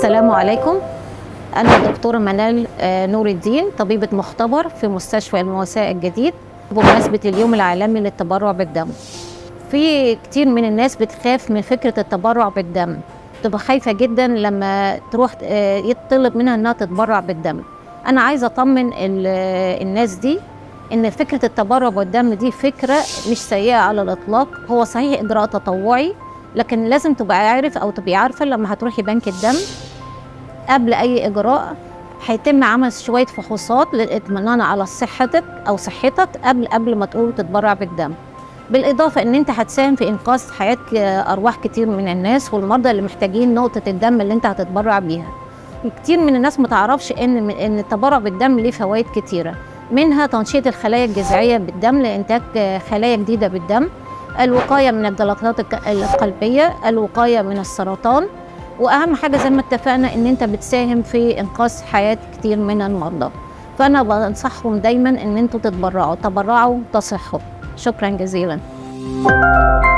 السلام عليكم أنا الدكتورة منال آه، نور الدين طبيبة مختبر في مستشفى المواساة الجديد بمناسبة اليوم العالمي للتبرع بالدم في كتير من الناس بتخاف من فكرة التبرع بالدم تبقى خايفة جدا لما تروح آه، يطلب منها انها تتبرع بالدم انا عايزة اطمن ال- آه، الناس دي ان فكرة التبرع بالدم دي فكرة مش سيئة على الاطلاق هو صحيح اجراء تطوعي لكن لازم تبقى عارف او تبقي عارفة لما هتروحي بنك الدم قبل اي اجراء هيتم عمل شويه فحوصات للاطمئنان على صحتك او صحتك قبل قبل ما تقوم تتبرع بالدم بالاضافه ان انت هتساهم في انقاذ حياه ك- ارواح كتير من الناس والمرضى اللي محتاجين نقطه الدم اللي انت هتتبرع بيها كتير من الناس ما تعرفش ان ان التبرع بالدم ليه فوائد كتيره منها تنشيط الخلايا الجذعيه بالدم لانتاج خلايا جديده بالدم الوقايه من الجلطات الك- القلبيه الوقايه من السرطان واهم حاجه زي ما اتفقنا ان انت بتساهم في انقاذ حياه كتير من المرضى فانا بنصحهم دايما ان انتوا تتبرعوا تبرعوا تصحوا شكرا جزيلا